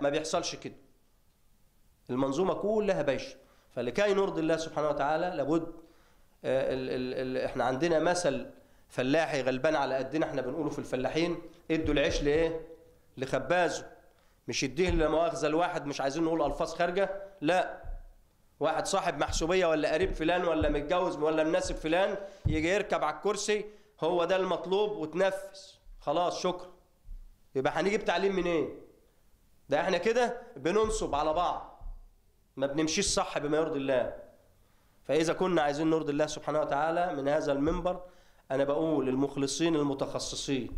ما بيحصلش كده المنظومة كلها بايشة فلكي نرضي الله سبحانه وتعالى لابد آه، ال ال ال احنا عندنا مثل فلاحي غلبان على قدنا احنا بنقوله في الفلاحين ادوا العيش لايه لخبازه مش يديه لا مؤاخذه لواحد مش عايزين نقول الفاظ خارجه لا واحد صاحب محسوبيه ولا قريب فلان ولا متجوز ولا مناسب فلان يجي يركب على الكرسي هو ده المطلوب وتنفذ خلاص شكرا يبقى هنجيب تعليم منين ده احنا كده بننصب على بعض ما بنمشيش صح بما يرضي الله فإذا كنا عايزين نرضي الله سبحانه وتعالى من هذا المنبر أنا بقول المخلصين المتخصصين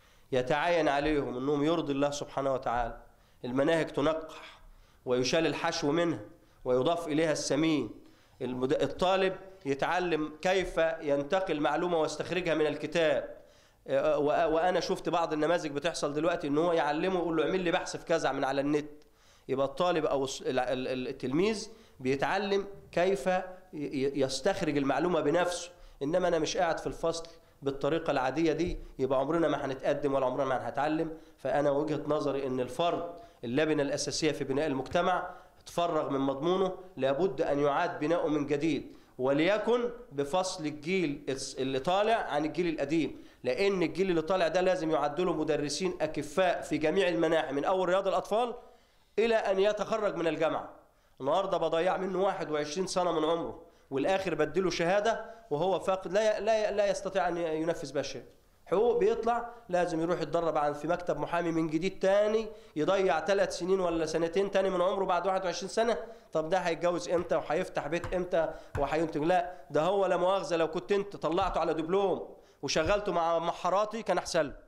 يتعين عليهم أنهم يرضي الله سبحانه وتعالى المناهج تنقح ويشال الحشو منها ويضاف إليها السمين المد- الطالب يتعلم كيف ينتقل معلومة ويستخرجها من الكتاب آه، وأ- وأنا شفت بعض النماذج بتحصل دلوقتي أن هو يعلمه يقول له اعمل لي بحث في كذا من على النت يبقى الطالب او الص- ال- ال- التلميذ بيتعلم كيف ي- ي- يستخرج المعلومه بنفسه انما انا مش قاعد في الفصل بالطريقه العاديه دي يبقى عمرنا ما هنتقدم ولا عمرنا ما هنتعلم فانا وجهه نظري ان الفرد اللبنه الاساسيه في بناء المجتمع تفرغ من مضمونه لابد ان يعاد بناؤه من جديد وليكن بفصل الجيل الس- اللي طالع عن الجيل القديم لان الجيل اللي طالع ده لازم يعدله مدرسين اكفاء في جميع المناحي من اول رياض الاطفال الى ان يتخرج من الجامعه النهارده بضيع منه 21 سنه من عمره والاخر بديله شهاده وهو فاقد لا لا لا يستطيع ان ينفذ بها شيء حقوق بيطلع لازم يروح يتدرب عن في مكتب محامي من جديد تاني يضيع ثلاث سنين ولا سنتين تاني من عمره بعد 21 سنه طب ده هيتجوز امتى وهيفتح بيت امتى وهينتج لا ده هو لا مؤاخذه لو كنت انت طلعته على دبلوم وشغلته مع محاراتي كان احسن له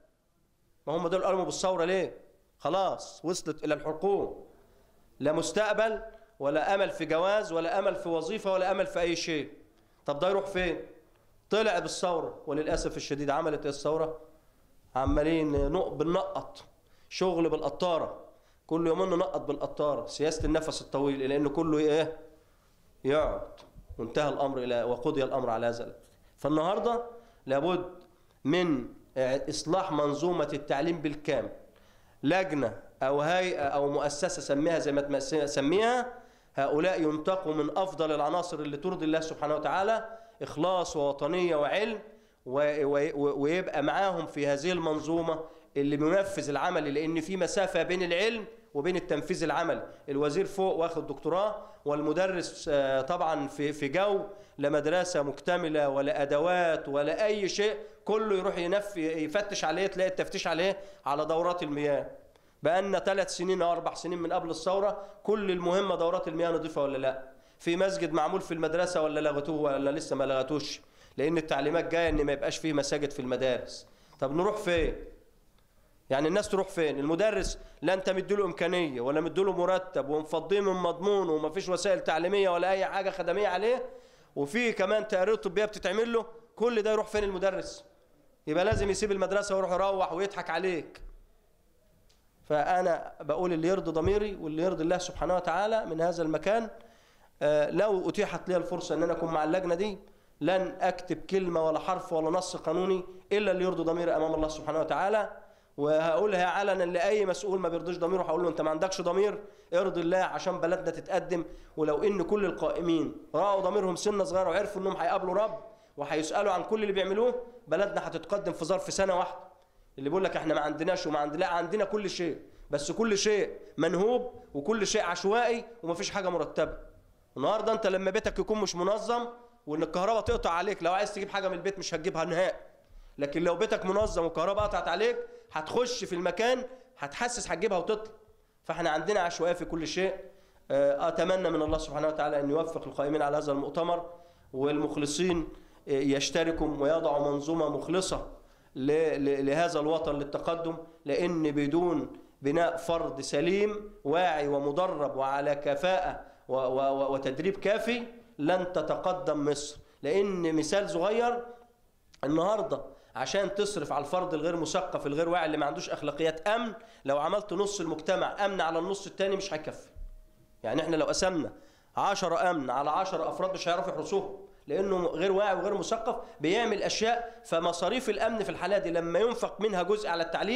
ما هم دول قاموا بالثوره ليه خلاص وصلت الى الحقوق لا مستقبل ولا امل في جواز ولا امل في وظيفه ولا امل في اي شيء طب ده يروح فين طلع بالثوره وللاسف الشديد عملت ايه الثوره عمالين نق- بننقط شغل بالقطاره كل يومين ننقط بالقطاره سياسه النفس الطويل لان كله ايه يقعد وانتهى الامر الى وقضي الامر على هذا فالنهارده لابد من اصلاح منظومه التعليم بالكامل لجنه او هيئه او مؤسسه سميها زي ما تمس- سميها هؤلاء ينتقوا من افضل العناصر اللي ترضي الله سبحانه وتعالى اخلاص ووطنيه وعلم و- و- ويبقى معاهم في هذه المنظومه اللي بينفذ العمل لان في مسافه بين العلم وبين التنفيذ العملي الوزير فوق واخد دكتوراه والمدرس آه، طبعا في في جو لا مدرسه مكتمله ولا ادوات ولا اي شيء كله يروح ينف يفتش عليه تلاقي التفتيش عليه على دورات المياه بقالنا ثلاث سنين او اربع سنين من قبل الثوره كل المهمه دورات المياه نضيفه ولا لا في مسجد معمول في المدرسه ولا لغتوه ولا لسه ما لغتوش لان التعليمات جايه ان ما يبقاش فيه مساجد في المدارس طب نروح فين يعني الناس تروح فين المدرس لا انت مديله امكانيه ولا مديله مرتب ومفضيه من مضمونه ومفيش وسائل تعليميه ولا اي حاجه خدميه عليه وفي كمان تقارير طبيه بتتعمل له كل ده يروح فين المدرس يبقى لازم يسيب المدرسه ويروح يروح ويضحك عليك فانا بقول اللي يرضي ضميري واللي يرضي الله سبحانه وتعالى من هذا المكان آه، لو اتيحت لي الفرصه ان انا اكون مع اللجنه دي لن اكتب كلمه ولا حرف ولا نص قانوني الا اللي يرضي ضميري امام الله سبحانه وتعالى وهقولها علنا لاي مسؤول ما بيرضيش ضميره هقول له انت ما عندكش ضمير ارضي الله عشان بلدنا تتقدم ولو ان كل القائمين راوا ضميرهم سنه صغيره وعرفوا انهم هيقابلوا رب وهيسالوا عن كل اللي بيعملوه بلدنا هتتقدم في ظرف سنه واحده اللي بيقول لك احنا ما عندناش وما عندنا لا عندنا كل شيء بس كل شيء منهوب وكل شيء عشوائي ومفيش حاجه مرتبه النهارده انت لما بيتك يكون مش منظم وان الكهرباء تقطع عليك لو عايز تجيب حاجه من البيت مش هتجيبها نهائي لكن لو بيتك منظم والكهرباء قطعت عليك هتخش في المكان هتحسس هتجيبها وتطلع فاحنا عندنا عشوائيه في كل شيء آه، اتمنى من الله سبحانه وتعالى ان يوفق القائمين على هذا المؤتمر والمخلصين آه، يشتركوا ويضعوا منظومه مخلصه ل- ل- لهذا الوطن للتقدم لان بدون بناء فرد سليم واعي ومدرب وعلى كفاءه و- و- وتدريب كافي لن تتقدم مصر لان مثال صغير النهارده عشان تصرف على الفرد الغير مثقف الغير واعي اللي ما عندوش اخلاقيات امن لو عملت نص المجتمع امن على النص التاني مش هيكفي يعني احنا لو قسمنا 10 امن على 10 افراد مش هيعرفوا يحرسوهم لانه غير واعي وغير مثقف بيعمل اشياء فمصاريف الامن في الحاله دي لما ينفق منها جزء على التعليم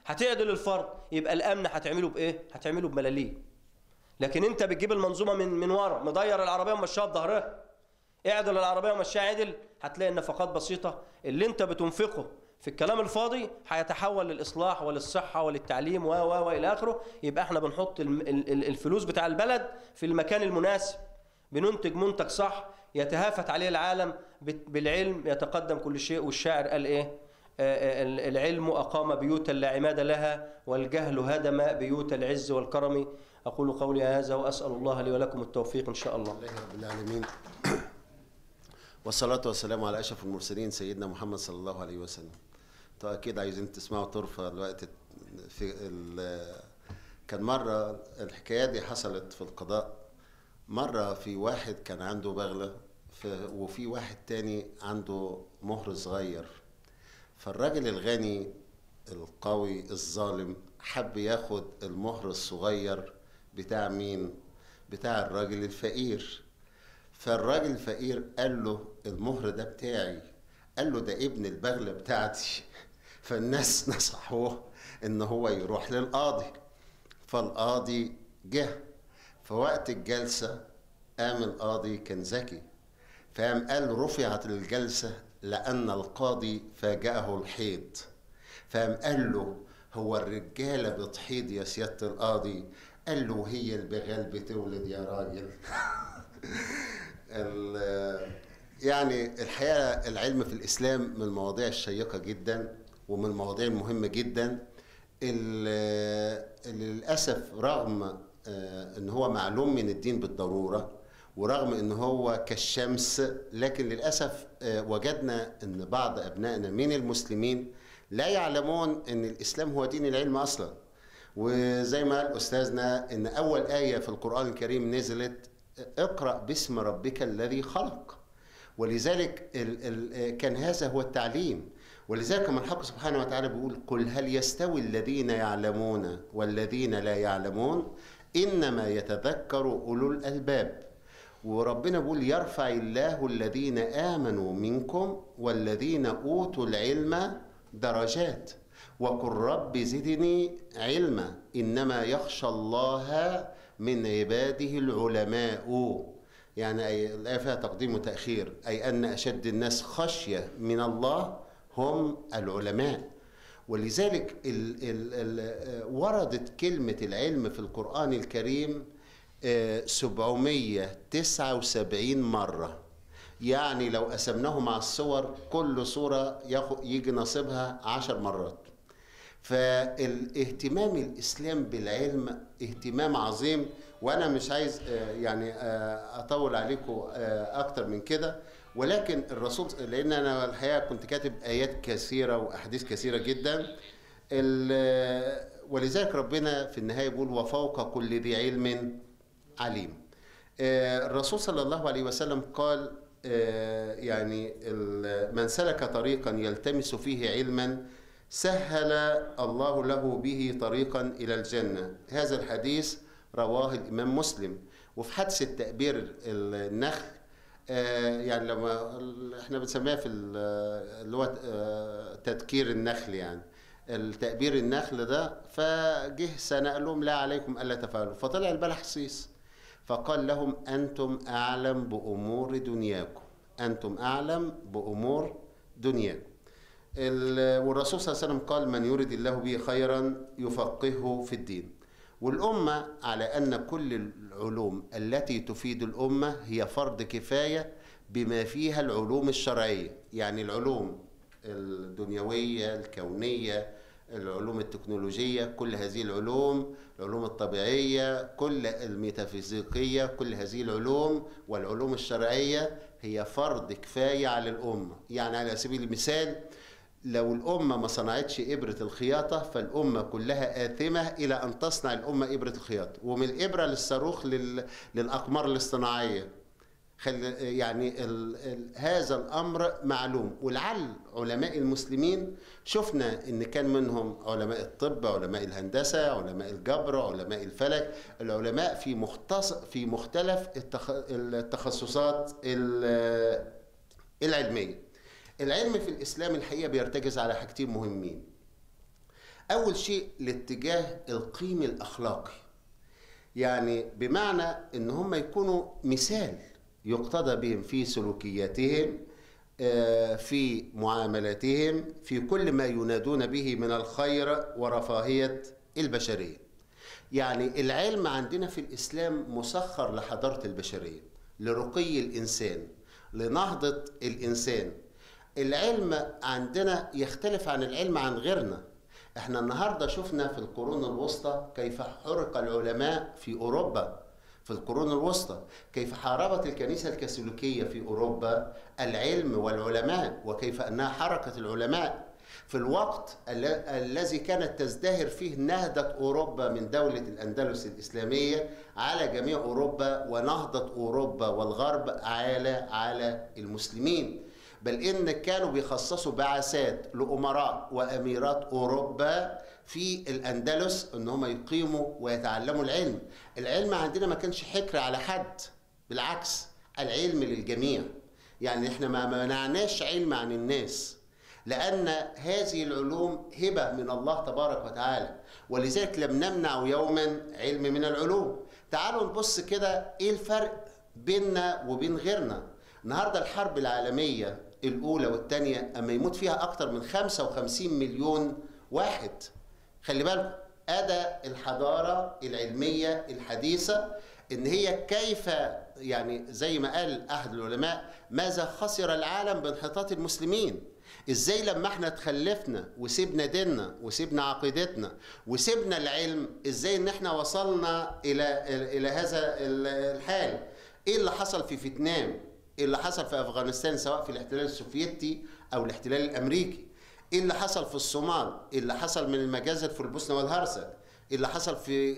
هتعدل الفرد يبقى الامن هتعمله بايه هتعمله بملاليم لكن انت بتجيب المنظومه من من ورا مضير العربيه ومشيها بظهرها اعدل العربيه ومشيها عدل هتلاقي النفقات بسيطه اللي انت بتنفقه في الكلام الفاضي هيتحول للاصلاح وللصحه وللتعليم و و والى اخره يبقى احنا بنحط الم- ال- ال- الفلوس بتاع البلد في المكان المناسب بننتج منتج صح يتهافت عليه العالم بت- بالعلم يتقدم كل شيء والشاعر قال ايه آه، آه، ال- العلم أقام بيوتا لا عماد لها والجهل هدم بيوت العز والكرم أقول قولي هذا وأسأل الله لي ولكم التوفيق إن شاء الله الله رب العالمين والصلاة والسلام على أشرف المرسلين سيدنا محمد صلى الله عليه وسلم انتوا أكيد عايزين تسمعوا طرفة الوقت في ال- كان مرة الحكاية دي حصلت في القضاء مرة في واحد كان عنده بغلة في وفي واحد تاني عنده مهر صغير فالراجل الغني القوي الظالم حب ياخد المهر الصغير بتاع مين بتاع الراجل الفقير فالراجل الفقير قال له المهر ده بتاعي قال له ده ابن البغلة بتاعتي فالناس نصحوه ان هو يروح للقاضي فالقاضي جه في وقت الجلسة قام القاضي كان ذكي فقام قال رفعت الجلسة لأن القاضي فاجأه الحيض فقام قال له هو الرجالة بتحيض يا سيادة القاضي قال له هي البغال بتولد يا راجل ال- يعني الحقيقة العلم في الإسلام من المواضيع الشيقة جدا ومن المواضيع المهمة جدا ال- اللي للأسف رغم آه، ان هو معلوم من الدين بالضرورة ورغم ان هو كالشمس لكن للأسف آه، وجدنا ان بعض أبنائنا من المسلمين لا يعلمون ان الإسلام هو دين العلم أصلا وزي ما قال أستاذنا ان أول آية في القرآن الكريم نزلت اقرأ باسم ربك الذي خلق ولذلك ال ال كان هذا هو التعليم ولذلك من الحق سبحانه وتعالى بيقول قل هل يستوي الذين يعلمون والذين لا يعلمون إنما يتذكر أولو الألباب وربنا بيقول يرفع الله الذين آمنوا منكم والذين أوتوا العلم درجات وقل رب زدني علما إنما يخشى الله من عباده العلماء يعني أي- الآية فيها تقديم وتأخير أي أن أشد الناس خشية من الله هم العلماء ولذلك ال ال ال وردت كلمة العلم في القرآن الكريم آه، 779 مرة يعني لو قسمناه مع الصور كل صورة ياخد يجي نصيبها عشر مرات فالاهتمام الاسلام بالعلم اهتمام عظيم وانا مش عايز آه، يعني آه، اطول عليكم آه، اكتر من كده ولكن الرسول لان انا الحقيقه كنت كاتب ايات كثيره واحاديث كثيره جدا ال- ولذلك ربنا في النهايه بيقول وفوق كل ذي علم عليم آه، الرسول صلى الله عليه وسلم قال آه، يعني ال- من سلك طريقا يلتمس فيه علما سهل الله له به طريقا الى الجنه هذا الحديث رواه الامام مسلم وفي حادثه تأبير النخل آه، يعني لما احنا بنسميها في ال- اللي هو آه، تدكير النخل يعني التأبير النخل ده فجه سنة قال لهم لا عليكم ألا تفعلوا فطلع البلح صيص فقال لهم أنتم أعلم بأمور دنياكم أنتم أعلم بأمور دنياكم ال- والرسول صلى الله عليه وسلم قال من يرد الله به خيرا يفقهه في الدين والأمة على أن كل العلوم التي تفيد الأمة هي فرض كفاية بما فيها العلوم الشرعية يعني العلوم الدنيوية الكونية العلوم التكنولوجية كل هذه العلوم العلوم الطبيعية كل الميتافيزيقية كل هذه العلوم والعلوم الشرعية هي فرض كفاية على الأمة يعني على سبيل المثال لو الأمة ما صنعتش إبرة الخياطة فالأمة كلها آثمة إلى أن تصنع الأمة إبرة الخياطة ومن الإبرة للصاروخ لل... للأقمار الاصطناعية خل... يعني ال... ال... هذا الأمر معلوم ولعل علماء المسلمين شفنا إن كان منهم علماء الطب علماء الهندسة علماء الجبر علماء الفلك العلماء في مختص... في مختلف التخ... التخصصات ال... العلمية العلم في الإسلام الحقيقة بيرتكز على حاجتين مهمين اول شيء الاتجاه القيمي الاخلاقي يعني بمعنى ان هم يكونوا مثال يقتدى بهم في سلوكياتهم آه، في معاملاتهم في كل ما ينادون به من الخير ورفاهيه البشريه يعني العلم عندنا في الاسلام مسخر لحضاره البشريه لرقي الانسان لنهضه الانسان العلم عندنا يختلف عن العلم عن غيرنا احنا النهارده شفنا في القرون الوسطى كيف حرق العلماء في اوروبا في القرون الوسطى كيف حاربت الكنيسه الكاثوليكيه في اوروبا العلم والعلماء وكيف انها حركت العلماء في الوقت ال- الذي كانت تزدهر فيه نهضة أوروبا من دولة الأندلس الإسلامية على جميع أوروبا ونهضة أوروبا والغرب على على المسلمين بل إن كانوا بيخصصوا بعثات لأمراء وأميرات أوروبا في الأندلس إن هم يقيموا ويتعلموا العلم العلم عندنا ما كانش حكر على حد بالعكس العلم للجميع يعني احنا ما منعناش علم عن الناس لأن هذه العلوم هبة من الله تبارك وتعالى ولذلك لم نمنع يوما علم من العلوم تعالوا نبص كده ايه الفرق بيننا وبين غيرنا النهارده الحرب العالمية الأولى والثانية أما يموت فيها أكتر من 55 مليون واحد خلي بالكم أدى الحضارة العلمية الحديثة إن هي كيف يعني زي ما قال أحد العلماء ماذا خسر العالم بانحطاط المسلمين ازاي لما احنا تخلفنا وسيبنا ديننا وسيبنا عقيدتنا وسيبنا العلم ازاي ان احنا وصلنا الى الى هذا الحال ايه اللي حصل في فيتنام ايه اللي حصل في افغانستان سواء في الاحتلال السوفيتي او الاحتلال الامريكي ايه اللي حصل في الصومال ايه اللي حصل من المجازر في البوسنه والهرسك ايه اللي حصل في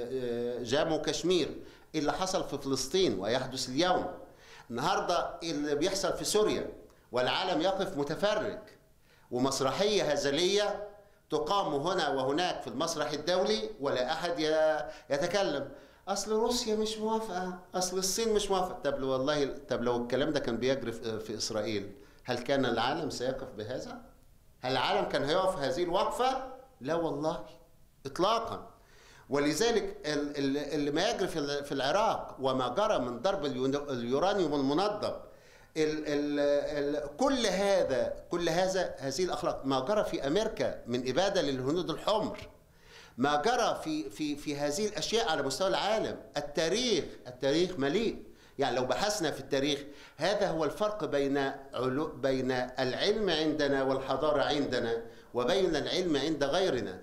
جامو وكشمير ايه اللي حصل في فلسطين ويحدث اليوم النهارده إيه اللي بيحصل في سوريا والعالم يقف متفرج ومسرحية هزلية تقام هنا وهناك في المسرح الدولي ولا أحد يتكلم أصل روسيا مش موافقة أصل الصين مش موافقة طب والله طب لو الكلام ده كان بيجري في إسرائيل هل كان العالم سيقف بهذا؟ هل العالم كان هيقف هذه الوقفة؟ لا والله إطلاقا ولذلك اللي ما يجري في العراق وما جرى من ضرب اليورانيوم المنظم ال ال ال كل هذا كل هذا هذه الاخلاق ما جرى في امريكا من اباده للهنود الحمر ما جرى في في في هذه الاشياء على مستوى العالم التاريخ التاريخ مليء يعني لو بحثنا في التاريخ هذا هو الفرق بين علو بين العلم عندنا والحضاره عندنا وبين العلم عند غيرنا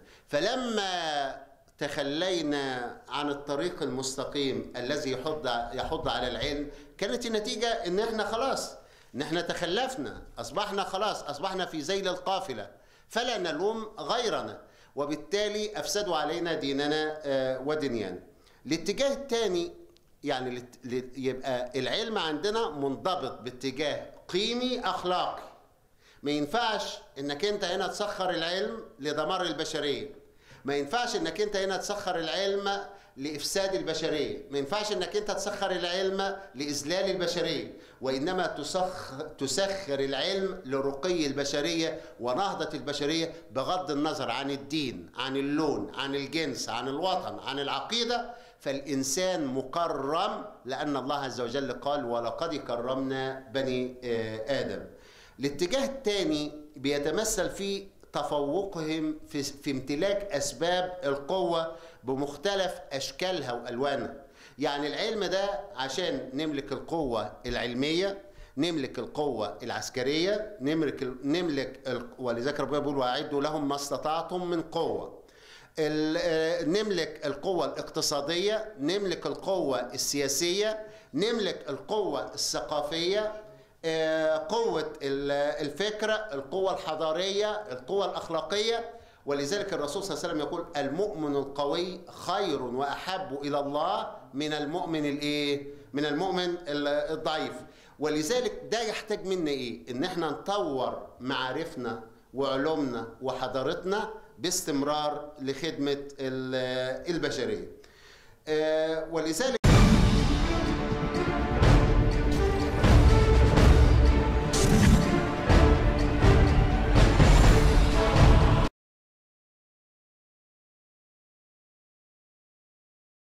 فلما تخلينا عن الطريق المستقيم الذي يحض يحض على العلم كانت النتيجة ان احنا خلاص ان احنا تخلفنا اصبحنا خلاص اصبحنا في ذيل القافلة فلا نلوم غيرنا وبالتالي افسدوا علينا ديننا ودنيانا الاتجاه الثاني يعني يبقى العلم عندنا منضبط باتجاه قيمي اخلاقي ما ينفعش انك انت هنا تسخر العلم لدمار البشريه ما ينفعش انك انت هنا تسخر العلم لافساد البشريه ما ينفعش انك انت تسخر العلم لاذلال البشريه وانما تسخر تسخر العلم لرقي البشريه ونهضه البشريه بغض النظر عن الدين عن اللون عن الجنس عن الوطن عن العقيده فالانسان مكرم لان الله عز وجل قال ولقد كرمنا بني ادم الاتجاه الثاني بيتمثل في تفوقهم في, في امتلاك اسباب القوه بمختلف اشكالها والوانها يعني العلم ده عشان نملك القوه العلميه نملك القوة العسكرية نملك نملك ولذلك ربنا بيقول وأعدوا لهم ما استطعتم من قوة نملك القوة الاقتصادية نملك القوة السياسية نملك القوة الثقافية قوة الفكرة القوة الحضارية القوة الأخلاقية ولذلك الرسول صلى الله عليه وسلم يقول المؤمن القوي خير وأحب إلى الله من المؤمن الإيه؟ من المؤمن الضعيف ولذلك ده يحتاج منا إيه؟ إن احنا نطور معارفنا وعلومنا وحضارتنا باستمرار لخدمة البشرية ولذلك